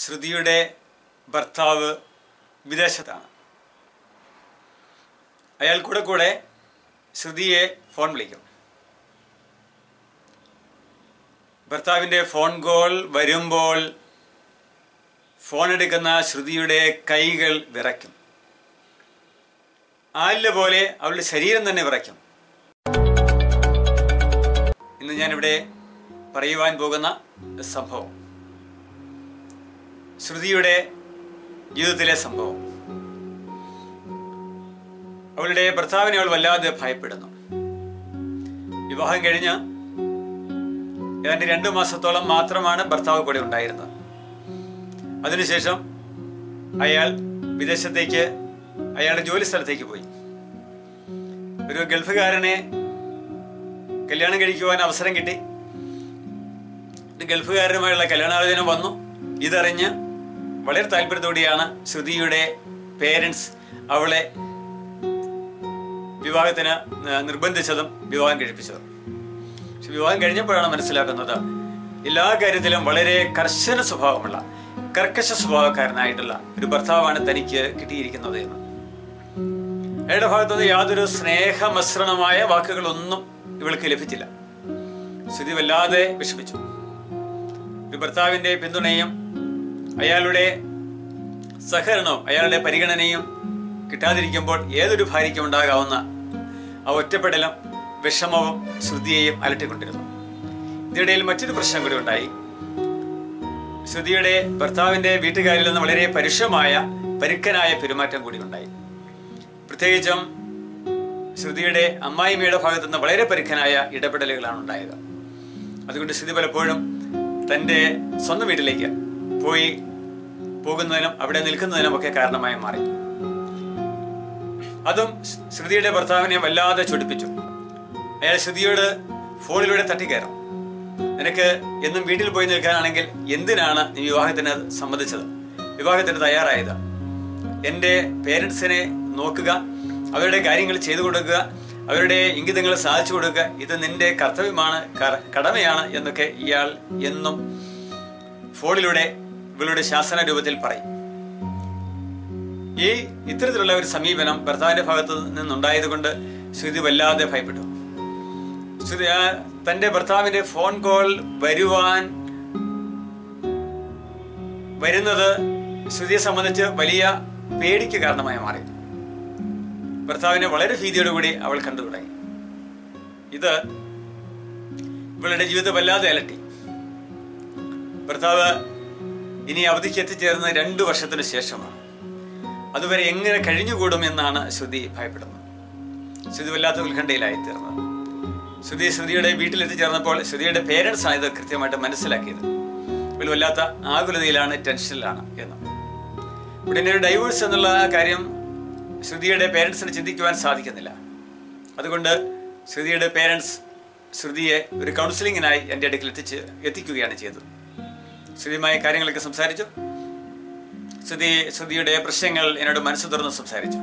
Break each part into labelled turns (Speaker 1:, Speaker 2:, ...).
Speaker 1: ശ്രുതിയുടെ ഭർത്താവ് വിദേശത്താണ് അയാൾ കൂടെ കൂടെ ശ്രുതിയെ ഫോൺ വിളിക്കും ഭർത്താവിൻ്റെ ഫോൺ കോൾ വരുമ്പോൾ ഫോൺ എടുക്കുന്ന ശ്രുതിയുടെ കൈകൾ വിറയ്ക്കും ആലില പോലെ അവളുടെ ശരീരം തന്നെ വിറയ്ക്കും ഇന്ന് ഞാനിവിടെ പറയുവാൻ പോകുന്ന സംഭവം ശ്രുതിയുടെ ജീവിതത്തിലെ സംഭവം അവളുടെ ഭർത്താവിനെ അവൾ വല്ലാതെ ഭയപ്പെടുന്നു വിവാഹം കഴിഞ്ഞ് ഏതാണ്ട് രണ്ടു മാസത്തോളം മാത്രമാണ് ഭർത്താവ് കൂടെ ഉണ്ടായിരുന്നത് അതിനുശേഷം അയാൾ വിദേശത്തേക്ക് അയാളുടെ ജോലി സ്ഥലത്തേക്ക് പോയി ഒരു ഗൾഫുകാരനെ കല്യാണം കഴിക്കുവാൻ അവസരം കിട്ടി ഒരു ഗൾഫുകാരനുമായുള്ള കല്യാണാലോചന വന്നു ഇതറിഞ്ഞ് വളരെ താല്പര്യത്തോടെയാണ് ശ്രുതിയുടെ പേരൻസ് അവളെ വിവാഹത്തിന് നിർബന്ധിച്ചതും വിവാഹം കഴിപ്പിച്ചതും പക്ഷെ വിവാഹം കഴിഞ്ഞപ്പോഴാണ് മനസ്സിലാക്കുന്നത് എല്ലാ കാര്യത്തിലും വളരെ കർശന സ്വഭാവമുള്ള കർക്കശ സ്വഭാവക്കാരനായിട്ടുള്ള ഒരു ഭർത്താവാണ് തനിക്ക് കിട്ടിയിരിക്കുന്നത് എന്ന് അയാളുടെ ഭാഗത്തുനിന്ന് യാതൊരു സ്നേഹമസൃണമായ വാക്കുകളൊന്നും ഇവൾക്ക് ലഭിച്ചില്ല സ്ഥിതി വല്ലാതെ വിഷമിച്ചു ഒരു ഭർത്താവിന്റെ പിന്തുണയും അയാളുടെ സഹകരണവും അയാളുടെ പരിഗണനയും കിട്ടാതിരിക്കുമ്പോൾ ഏതൊരു ഭാര്യയ്ക്കും ഉണ്ടാകാവുന്ന ആ ഒറ്റപ്പെടലും വിഷമവും ശ്രുതിയെയും അലട്ടിക്കൊണ്ടിരുന്നു ഇതിനിടയിൽ മറ്റൊരു പ്രശ്നം കൂടി ഉണ്ടായി ശ്രുതിയുടെ ഭർത്താവിന്റെ വീട്ടുകാരിൽ നിന്ന് വളരെ പരുഷമായ പരുക്കനായ പെരുമാറ്റം കൂടി ഉണ്ടായി പ്രത്യേകിച്ചും ശ്രുതിയുടെ അമ്മായിമ്മയുടെ ഭാഗത്തു നിന്ന് വളരെ പരുക്കനായ ഇടപെടലുകളാണ് ഉണ്ടായത് അതുകൊണ്ട് ശ്രുതി പലപ്പോഴും തൻ്റെ സ്വന്തം വീട്ടിലേക്ക് പോയി പോകുന്നതിനും അവിടെ നിൽക്കുന്നതിനും ഒക്കെ കാരണമായി മാറി അതും ശ്രുതിയുടെ ഭർത്താവിനെ വല്ലാതെ ചൊടിപ്പിച്ചു അയാൾ ശ്രുതിയോട് ഫോണിലൂടെ തട്ടിക്കയറും നിനക്ക് എന്നും വീട്ടിൽ പോയി നിൽക്കാനാണെങ്കിൽ എന്തിനാണ് നീ വിവാഹത്തിന് സമ്മതിച്ചത് വിവാഹത്തിന് തയ്യാറായത് എൻ്റെ പേരൻസിനെ നോക്കുക അവരുടെ കാര്യങ്ങൾ ചെയ്തു കൊടുക്കുക അവരുടെ ഇംഗിതങ്ങൾ സാധിച്ചു കൊടുക്കുക ഇത് നിന്റെ കർത്തവ്യമാണ് കടമയാണ് എന്നൊക്കെ ഇയാൾ എന്നും ഫോണിലൂടെ ഇവളുടെ ശാസന രൂപത്തിൽ പറയും ഈ ഇത്തരത്തിലുള്ള ഒരു സമീപനം ഭർത്താവിന്റെ ഭാഗത്ത് നിന്നുണ്ടായത് കൊണ്ട് ശ്രുതി വല്ലാതെ ഭയപ്പെട്ടു ശ്രുതി തന്റെ ഭർത്താവിന്റെ ഫോൺ കോൾ വരുവാൻ വരുന്നത് ശ്രുതിയെ സംബന്ധിച്ച് വലിയ പേടിക്ക് കാരണമായി മാറി ഭർത്താവിനെ വളരെ ഭീതിയോടുകൂടി അവൾ കണ്ടു തുടങ്ങി ഇത് ഇവളുടെ ജീവിതം വല്ലാതെ അലട്ടി ഭർത്താവ് ഇനി അവധിക്ക് എത്തിച്ചേർന്നത് രണ്ടു വർഷത്തിന് ശേഷമാണ് അതുവരെ എങ്ങനെ കഴിഞ്ഞുകൂടും എന്നാണ് ശ്രുതി ഭയപ്പെടുന്നത് ശ്രുതി വല്ലാത്ത ഉത്കണ്ഠയിലായി തീർന്നത് ശ്രുതി ശ്രുതിയുടെ വീട്ടിലെത്തിച്ചേർന്നപ്പോൾ ശ്രുതിയുടെ പേരൻസ് ആണ് ഇത് കൃത്യമായിട്ട് മനസ്സിലാക്കിയത് ഇവർ വല്ലാത്ത ആകുലതയിലാണ് ടെൻഷനിലാണ് എന്ന് ഉടനെ ഒരു ഡൈവേഴ്സ് എന്നുള്ള കാര്യം ശ്രുതിയുടെ പേരൻസിന് ചിന്തിക്കുവാൻ സാധിക്കുന്നില്ല അതുകൊണ്ട് ശ്രുതിയുടെ പേരൻസ് ശ്രുതിയെ ഒരു കൗൺസിലിങ്ങിനായി എൻ്റെ അടുക്കൽ എത്തിച്ച് എത്തിക്കുകയാണ് ചെയ്തത് ശ്രുതിയുമായ കാര്യങ്ങളൊക്കെ സംസാരിച്ചു ശ്രുതി ശ്രുതിയുടെ പ്രശ്നങ്ങൾ എന്നോട് മനസ്സ് തുറന്ന് സംസാരിച്ചു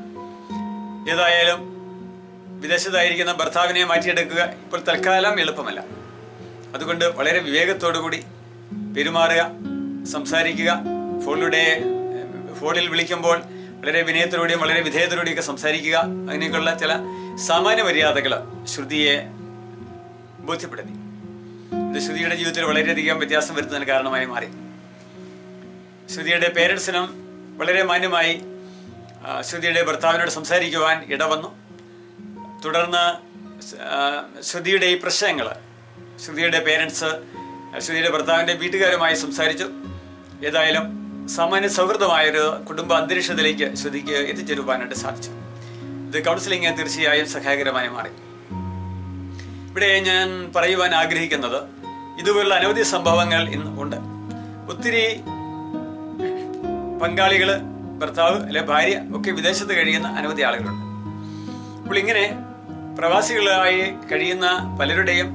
Speaker 1: ഏതായാലും വിദേശത്തായിരിക്കുന്ന ഭർത്താവിനെ മാറ്റിയെടുക്കുക ഇപ്പോൾ തൽക്കാലം എളുപ്പമല്ല അതുകൊണ്ട് വളരെ വിവേകത്തോടു കൂടി പെരുമാറുക സംസാരിക്കുക ഫോണിലൂടെ ഫോണിൽ വിളിക്കുമ്പോൾ വളരെ വിനയത്തോടെയും വളരെ വിധേയത്തോടെയൊക്കെ സംസാരിക്കുക അങ്ങനെയൊക്കെയുള്ള ചില സാമാന്യ മര്യാദകൾ ശ്രുതിയെ ബോധ്യപ്പെടുത്തി ഇത് ശ്രുതിയുടെ ജീവിതത്തിൽ വളരെയധികം വ്യത്യാസം വരുത്തുന്നതിന് കാരണമായി മാറി ശ്രുതിയുടെ പേരൻസിനും വളരെ മാന്യമായി ശ്രുതിയുടെ ഭർത്താവിനോട് സംസാരിക്കുവാൻ ഇടവന്നു തുടർന്ന് ശ്രുതിയുടെ ഈ പ്രശ്നങ്ങൾ ശ്രുതിയുടെ പേരൻസ് ശ്രുതിയുടെ ഭർത്താവിൻ്റെ വീട്ടുകാരുമായി സംസാരിച്ചു ഏതായാലും സാമാന്യ സൗഹൃദമായൊരു കുടുംബ അന്തരീക്ഷത്തിലേക്ക് ശ്രുതിക്ക് എത്തിച്ചേരുവാനായിട്ട് സാധിച്ചു ഇത് കൗൺസിലിംഗ് തീർച്ചയായും സഹായകരമായി മാറി ഇവിടെ ഞാൻ പറയുവാൻ ആഗ്രഹിക്കുന്നത് ഇതുപോലുള്ള അനവധി സംഭവങ്ങൾ ഇന്ന് ഉണ്ട് ഒത്തിരി പങ്കാളികൾ ഭർത്താവ് അല്ലെ ഭാര്യ ഒക്കെ വിദേശത്ത് കഴിയുന്ന അനവധി ആളുകളുണ്ട് അപ്പോൾ ഇങ്ങനെ പ്രവാസികളായി കഴിയുന്ന പലരുടെയും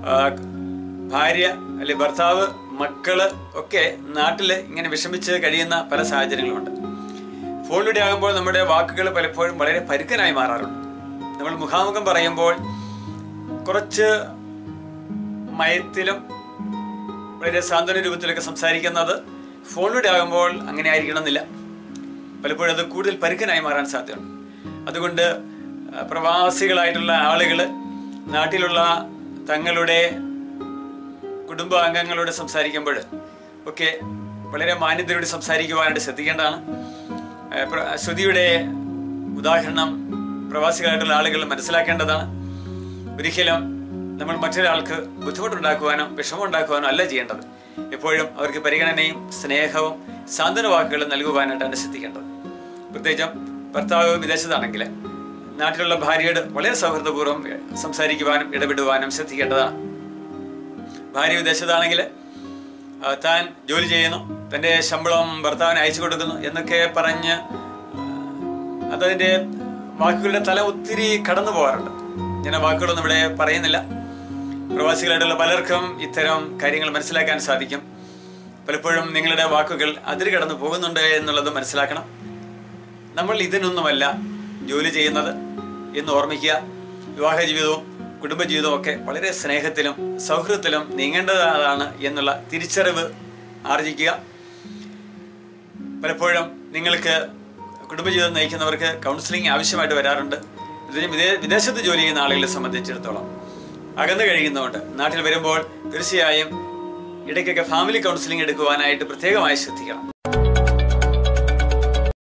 Speaker 1: ഭാര്യ അല്ലെ ഭർത്താവ് മക്കള് ഒക്കെ നാട്ടിൽ ഇങ്ങനെ വിഷമിച്ച് കഴിയുന്ന പല സാഹചര്യങ്ങളുമുണ്ട് ഫോണിലൂടെ ആകുമ്പോൾ നമ്മുടെ വാക്കുകൾ പലപ്പോഴും വളരെ പരുക്കനായി മാറാറുണ്ട് നമ്മൾ മുഖാമുഖം പറയുമ്പോൾ കുറച്ച് മയത്തിലും വളരെ സാന്ത്വന രൂപത്തിലൊക്കെ സംസാരിക്കുന്നത് ഫോണിലൂടെ ആകുമ്പോൾ അങ്ങനെ ആയിരിക്കണമെന്നില്ല പലപ്പോഴും അത് കൂടുതൽ പരുക്കനായി മാറാൻ സാധ്യതയുണ്ട് അതുകൊണ്ട് ആ, പ്രവാസികളായിട്ടുള്ള ആളുകൾ നാട്ടിലുള്ള തങ്ങളുടെ കുടുംബാംഗങ്ങളോട് സംസാരിക്കുമ്പോൾ ഒക്കെ വളരെ മാന്യതയോട് സംസാരിക്കുവാനായിട്ട് ശ്രദ്ധിക്കേണ്ടതാണ് ഏഹ് പ്ര- ശ്രുതിയുടെ ഉദാഹരണം പ്രവാസികളായിട്ടുള്ള ആളുകൾ മനസ്സിലാക്കേണ്ടതാണ് ഒരിക്കലും നമ്മൾ മറ്റൊരാൾക്ക് ബുദ്ധിമുട്ടുണ്ടാക്കുവാനോ വിഷമമുണ്ടാക്കുവാനോ അല്ല ചെയ്യേണ്ടത് എപ്പോഴും അവർക്ക് പരിഗണനയും സ്നേഹവും സാന്ത്വന വാക്കുകളും നൽകുവാനായിട്ടാണ് ശ്രദ്ധിക്കേണ്ടത് പ്രത്യേകിച്ചും ഭർത്താവ് വിദേശത്താണെങ്കിൽ നാട്ടിലുള്ള ഭാര്യയോട് വളരെ സൗഹൃദപൂർവ്വം സംസാരിക്കുവാനും ഇടപെടുവാനും ശ്രദ്ധിക്കേണ്ടതാണ് ഭാര്യ വിദേശത്താണെങ്കിൽ ആ, താൻ ജോലി ചെയ്യുന്നു തൻ്റെ ശമ്പളം ഭർത്താവിന് അയച്ചു കൊടുക്കുന്നു എന്നൊക്കെ പറഞ്ഞ് ആ, അതതിൻ്റെ വാക്കുകളുടെ തല ഒത്തിരി കടന്നു പോകാറുണ്ട് ഞാൻ ആ വാക്കുകളൊന്നും ഇവിടെ പറയുന്നില്ല പ്രവാസികളായിട്ടുള്ള പലർക്കും ഇത്തരം കാര്യങ്ങൾ മനസ്സിലാക്കാൻ സാധിക്കും പലപ്പോഴും നിങ്ങളുടെ വാക്കുകൾ അതിര് കടന്നു പോകുന്നുണ്ട് എന്നുള്ളത് മനസ്സിലാക്കണം നമ്മൾ ഇതിനൊന്നുമല്ല ജോലി ചെയ്യുന്നത് എന്ന് ഓർമ്മിക്കുക വിവാഹ ജീവിതവും കുടുംബജീവിതവും ഒക്കെ വളരെ സ്നേഹത്തിലും സൗഹൃദത്തിലും നീങ്ങേണ്ടതാണ് എന്നുള്ള തിരിച്ചറിവ് ആർജിക്കുക പലപ്പോഴും നിങ്ങൾക്ക് കുടുംബജീവിതം നയിക്കുന്നവർക്ക് കൗൺസിലിംഗ് ആവശ്യമായിട്ട് വരാറുണ്ട് ഇതിന് വിദേ വിദേശത്ത് ജോലി ചെയ്യുന്ന ആളുകളെ സംബന്ധിച്ചിടത്തോളം അകന്നു കഴിയുന്നതുകൊണ്ട് നാട്ടിൽ വരുമ്പോൾ തീർച്ചയായും ഇടയ്ക്കൊക്കെ ഫാമിലി കൗൺസിലിംഗ് എടുക്കുവാനായിട്ട് പ്രത്യേകമായി ശ്രദ്ധിക്കണം